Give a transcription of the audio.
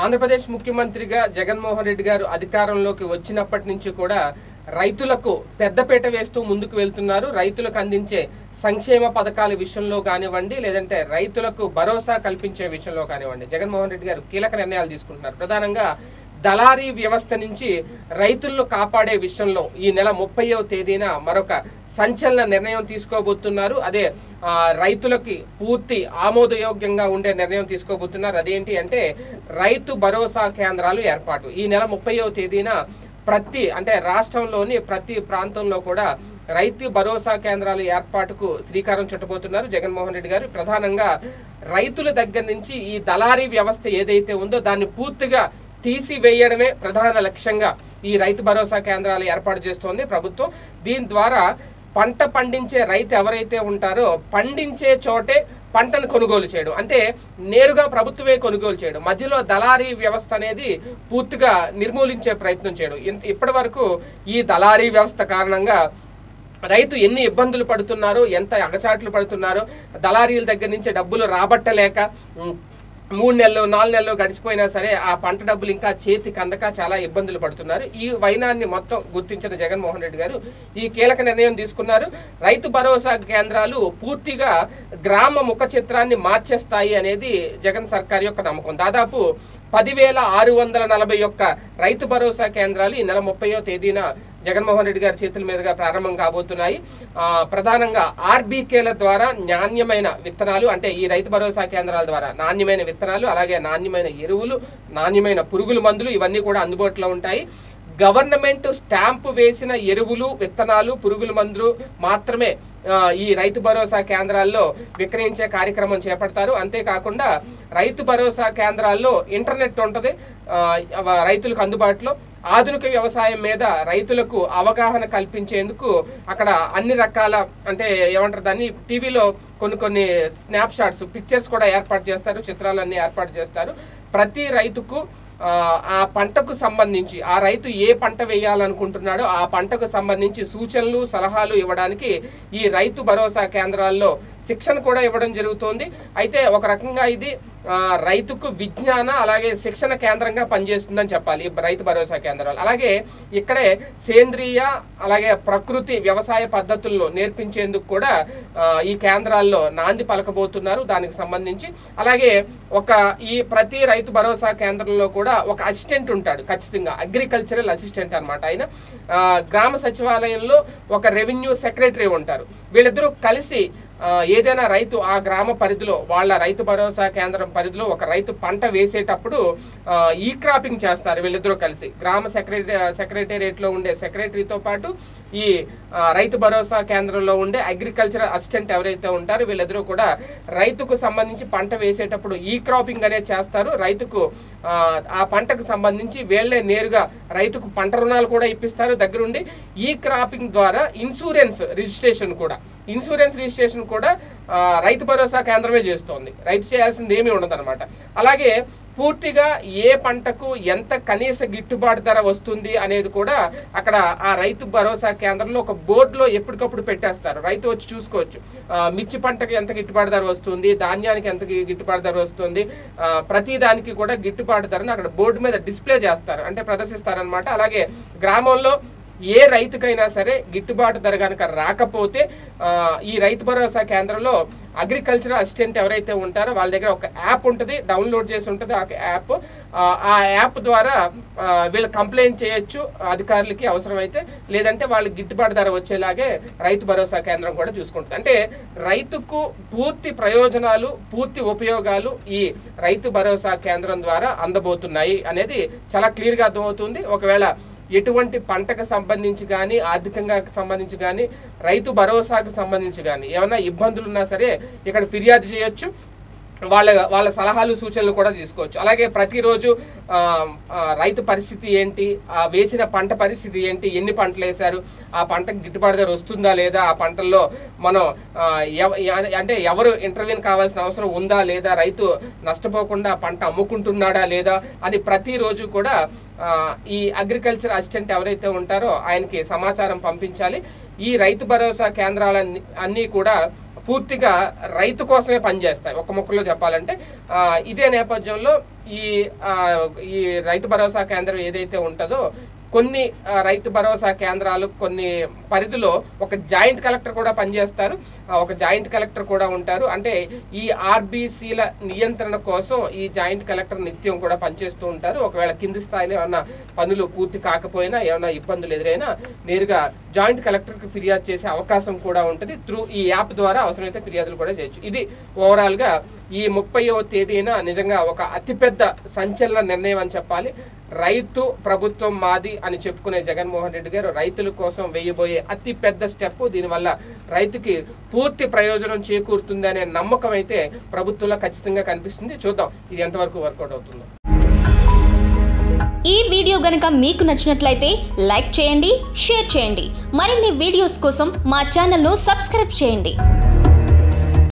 ఆంధ్రప్రదేశ్ ముఖ్యమంత్రిగా జగన్మోహన్ రెడ్డి గారు అధికారంలోకి వచ్చినప్పటి నుంచి కూడా రైతులకు పెద్దపీట వేస్తూ ముందుకు వెళ్తున్నారు రైతులకు అందించే సంక్షేమ పథకాల విషయంలో కానివ్వండి లేదంటే రైతులకు భరోసా కల్పించే విషయంలో కానివ్వండి జగన్మోహన్ రెడ్డి గారు కీలక నిర్ణయాలు తీసుకుంటున్నారు ప్రధానంగా దళారీ వ్యవస్థ నుంచి రైతులను కాపాడే విషయంలో ఈ నెల ముప్పైవ తేదీన మరొక సంచలన నిర్ణయం తీసుకోబోతున్నారు అదే ఆ, రైతులకి పూర్తి ఆమోదయోగ్యంగా ఉండే నిర్ణయం తీసుకోబోతున్నారు అదేంటి అంటే రైతు భరోసా కేంద్రాలు ఏర్పాటు ఈ నెల ముప్పైవ తేదీన ప్రతి అంటే రాష్ట్రంలోని ప్రతి ప్రాంతంలో కూడా రైతు భరోసా కేంద్రాల ఏర్పాటుకు శ్రీకారం చుట్టబోతున్నారు జగన్మోహన్ రెడ్డి గారు ప్రధానంగా రైతుల దగ్గర నుంచి ఈ దళారీ వ్యవస్థ ఏదైతే ఉందో దాన్ని పూర్తిగా తీసివేయడమే ప్రధాన లక్ష్యంగా ఈ రైతు భరోసా కేంద్రాలు ఏర్పాటు చేస్తోంది ప్రభుత్వం దీని ద్వారా పంట పండించే రైతు ఎవరైతే ఉంటారో పండించే చోటే పంటను కొనుగోలు చేయడం అంటే నేరుగా ప్రభుత్వమే కొనుగోలు చేయడం మధ్యలో దళారీ వ్యవస్థ అనేది పూర్తిగా నిర్మూలించే ప్రయత్నం చేయడం ఇంత- ఇప్పటి వరకు ఈ దళారీ వ్యవస్థ కారణంగా రైతు ఎన్ని ఇబ్బందులు పడుతున్నారో ఎంత అగచాట్లు పడుతున్నారో దళారీల దగ్గర నుంచి డబ్బులు రాబట్టలేక ఉమ్, మూడు నెలలు నాలుగు నెలలు గడిచిపోయినా సరే ఆ పంట డబ్బులు ఇంకా చేతికి అందక చాలా ఇబ్బందులు పడుతున్నారు ఈ వైనాన్ని మొత్తం గుర్తించిన జగన్మోహన్ రెడ్డి గారు ఈ కీలక నిర్ణయం తీసుకున్నారు రైతు భరోసా కేంద్రాలు పూర్తిగా గ్రామ ముఖ చిత్రాన్ని మార్చేస్తాయి అనేది జగన్ సర్కార్ యొక్క నమ్మకం దాదాపు పదివేల ఆరు వందల నలభై ఒక్క రైతు భరోసా కేంద్రాలు ఈ నెల ముప్పయో తేదీన జగన్మోహన్ రెడ్డి గారి చేతుల మీదుగా ప్రారంభం కాబోతున్నాయి ఆ, ప్రధానంగా ఆర్బీకేల ద్వారా నాణ్యమైన విత్తనాలు అంటే ఈ రైతు భరోసా కేంద్రాల ద్వారా నాణ్యమైన విత్తనాలు అలాగే నాణ్యమైన ఎరువులు నాణ్యమైన పురుగుల మందులు ఇవన్నీ కూడా అందుబాటులో ఉంటాయి గవర్నమెంట్ స్టాంపు వేసిన ఎరువులు విత్తనాలు పురుగుల మందులు మాత్రమే ఆ, ఈ రైతు భరోసా కేంద్రాల్లో విక్రయించే కార్యక్రమం చేపడతారు అంతేకాకుండా రైతు భరోసా కేంద్రాల్లో ఇంటర్నెట్ ఉంటుంది ఆ, అవ- రైతులకు అందుబాటులో ఆధునిక వ్యవసాయం మీద రైతులకు అవగాహన కల్పించేందుకు అక్కడ అన్ని రకాల అంటే ఏమంటారు దాన్ని టీవీలో కొన్ని కొన్ని స్నాప్ షాట్స్ పిక్చర్స్ కూడా ఏర్పాటు చేస్తారు చిత్రాలన్నీ ఏర్పాటు చేస్తారు ప్రతి రైతుకు ఆ, ఆ పంటకు సంబంధించి ఆ రైతు ఏ పంట వేయాలనుకుంటున్నాడో ఆ పంటకు సంబంధించి సూచనలు సలహాలు ఇవ్వడానికి ఈ రైతు భరోసా కేంద్రాల్లో శిక్షణ కూడా ఇవ్వడం జరుగుతోంది అయితే ఒక రకంగా ఇది ఆ, రైతుకు విజ్ఞాన అలాగే శిక్షణ కేంద్రంగా పనిచేస్తుందని చెప్పాలి ఈ రైతు భరోసా కేంద్రాలు అలాగే ఇక్కడే సేంద్రియ అలాగే ప్రకృతి వ్యవసాయ పద్ధతులను నేర్పించేందుకు కూడా ఆ, ఈ కేంద్రాల్లో నాంది పలకబోతున్నారు దానికి సంబంధించి అలాగే ఒక ఈ ప్రతి రైతు భరోసా కేంద్రంలో కూడా ఒక అసిస్టెంట్ ఉంటాడు ఖచ్చితంగా అగ్రికల్చరల్ అసిస్టెంట్ అన్నమాట ఆయన ఆ, గ్రామ సచివాలయంలో ఒక రెవెన్యూ సెక్రటరీ ఉంటారు వీళ్ళిద్దరూ కలిసి ఆ, ఏదైనా రైతు ఆ గ్రామ పరిధిలో వాళ్ళ రైతు భరోసా కేంద్రం పరిధిలో ఒక రైతు పంట వేసేటప్పుడు ఆ, ఈ క్రాపింగ్ చేస్తారు వీళ్ళిద్దరూ కలిసి గ్రామ సెక్రటరీ సెక్రటేరియట్ లో ఉండే సెక్రటరీతో పాటు ఈ ఆ, రైతు భరోసా కేంద్రంలో ఉండే అగ్రికల్చర్ అసిస్టెంట్ ఎవరైతే ఉంటారో వీళ్ళిద్దరూ కూడా రైతుకు సంబంధించి పంట వేసేటప్పుడు ఈ క్రాపింగ్ అనేది చేస్తారు రైతుకు ఆ, ఆ పంటకు సంబంధించి వీళ్ళే నేరుగా రైతుకు పంట రుణాలు కూడా ఇప్పిస్తారు దగ్గరుండి ఈ క్రాపింగ్ ద్వారా ఇన్సూరెన్స్ రిజిస్ట్రేషన్ కూడా ఇన్సూరెన్స్ రిజిస్ట్రేషన్ కూడా ఆ, రైతు భరోసా కేంద్రమే చేస్తోంది రైతు చేయాల్సింది ఏమీ ఉండదన్నమాట అలాగే పూర్తిగా ఏ పంటకు ఎంత కనీస గిట్టుబాటు ధర వస్తుంది అనేది కూడా అక్కడ ఆ రైతు భరోసా కేంద్రంలో ఒక బోర్డులో ఎప్పటికప్పుడు పెట్టేస్తారు రైతు వచ్చి చూసుకోవచ్చు ఆ, మిర్చి పంటకి ఎంత గిట్టుబాటు ధర వస్తుంది ధాన్యానికి ఎంత గి- గిట్టుబాటు ధర వస్తుంది ఆ, ప్రతి దానికి కూడా గిట్టుబాటు ధరను అక్కడ బోర్డు మీద డిస్ప్లే చేస్తారు అంటే ప్రదర్శిస్తారనమాట అలాగే గ్రామంలో ఏ రైతుకైనా సరే గిట్టుబాటు ధర కనుక రాకపోతే ఆ, ఈ రైతు భరోసా కేంద్రంలో అగ్రికల్చర్ అసిస్టెంట్ ఎవరైతే ఉంటారో వాళ్ళ దగ్గర ఒక యాప్ ఉంటుంది డౌన్లోడ్ చేసి ఉంటుంది ఆ యాప్ ఆ, ఆ యాప్ ద్వారా ఆ, వీళ్ళు కంప్లైంట్ చేయొచ్చు అధికారులకి అవసరమైతే లేదంటే వాళ్ళకి గిట్టుబాటు ధర వచ్చేలాగే రైతు భరోసా కేంద్రం కూడా చూసుకుంటుంది అంటే రైతుకు పూర్తి ప్రయోజనాలు పూర్తి ఉపయోగాలు ఈ రైతు భరోసా కేంద్రం ద్వారా అందబోతున్నాయి అనేది చాలా క్లియర్గా అర్థమవుతుంది ఒకవేళ ఎటువంటి పంటకు సంబంధించి కానీ ఆర్థికంగా సంబంధించి కానీ రైతు భరోసాకు సంబంధించి కానీ ఏమైనా ఇబ్బందులు ఉన్నా సరే ఇక్కడ ఫిర్యాదు చేయొచ్చు వాళ్ళ వాళ్ళ సలహాలు సూచనలు కూడా తీసుకోవచ్చు అలాగే ప్రతిరోజు ఆ, ఆ, రైతు పరిస్థితి ఏంటి ఆ వేసిన పంట పరిస్థితి ఏంటి ఎన్ని పంటలు వేశారు ఆ పంటకు గిట్టుబాటు ధర వస్తుందా లేదా ఆ పంటల్లో మనం ఆ, ఎవ- ఎ- అంటే ఎవరు ఇంటర్వ్యూని కావాల్సిన అవసరం ఉందా లేదా రైతు నష్టపోకుండా పంట అమ్ముకుంటున్నాడా లేదా అని ప్రతిరోజు కూడా ఆ, ఈ అగ్రికల్చర్ అసిస్టెంట్ ఎవరైతే ఉంటారో ఆయనకి సమాచారం పంపించాలి ఈ రైతు భరోసా కేంద్రాలన్నీ అన్నీ కూడా పూర్తిగా రైతు కోసమే పనిచేస్తాయి ఒక ముక్కలో చెప్పాలంటే ఆ, ఇదే నేపథ్యంలో ఈ ఆ, ఈ రైతు భరోసా కేంద్రం ఏదైతే ఉంటుందో కొన్ని ఆ, రైతు భరోసా కేంద్రాలు కొన్ని పరిధిలో ఒక జాయింట్ కలెక్టర్ కూడా పనిచేస్తారు ఆ, ఒక జాయింట్ కలెక్టర్ కూడా ఉంటారు అంటే ఈ ఆర్బీసీల నియంత్రణ కోసం ఈ జాయింట్ కలెక్టర్ నిత్యం కూడా పనిచేస్తూ ఉంటారు ఒకవేళ కింది స్థాయిలో ఏమన్నా పనులు పూర్తి కాకపోయినా ఏమైనా ఇబ్బందులు ఎదురైనా నేరుగా జాయింట్ కలెక్టర్కి ఫిర్యాదు చేసే అవకాశం కూడా ఉంటుంది త్రూ ఈ యాప్ ద్వారా అవసరమైతే ఫిర్యాదులు కూడా చేయొచ్చు ఇది ఓవరాల్ గా ఈ ముప్పైవ తేదీన నిజంగా ఒక అతిపెద్ద సంచలన నిర్ణయం అని చెప్పాలి రైతు ప్రభుత్వం మాది అని చెప్పుకునే జగన్మోహన్ రెడ్డి గారు రైతుల కోసం వేయబోయే అతి పెద్ద స్టెప్ దీనివల్ల రైతుకి పూర్తి ప్రయోజనం చేకూరుతుంది అనే నమ్మకం అయితే ప్రభుత్వంలో ఖచ్చితంగా కనిపిస్తుంది చూద్దాం ఇది ఎంతవరకు వర్కౌట్ అవుతుందో ఈ వీడియో గనుక మీకు నచ్చినట్లయితే లైక్ చేయండి షేర్ చేయండి మరిన్ని వీడియోస్ కోసం మా ఛానల్ను సబ్స్క్రైబ్ చేయండి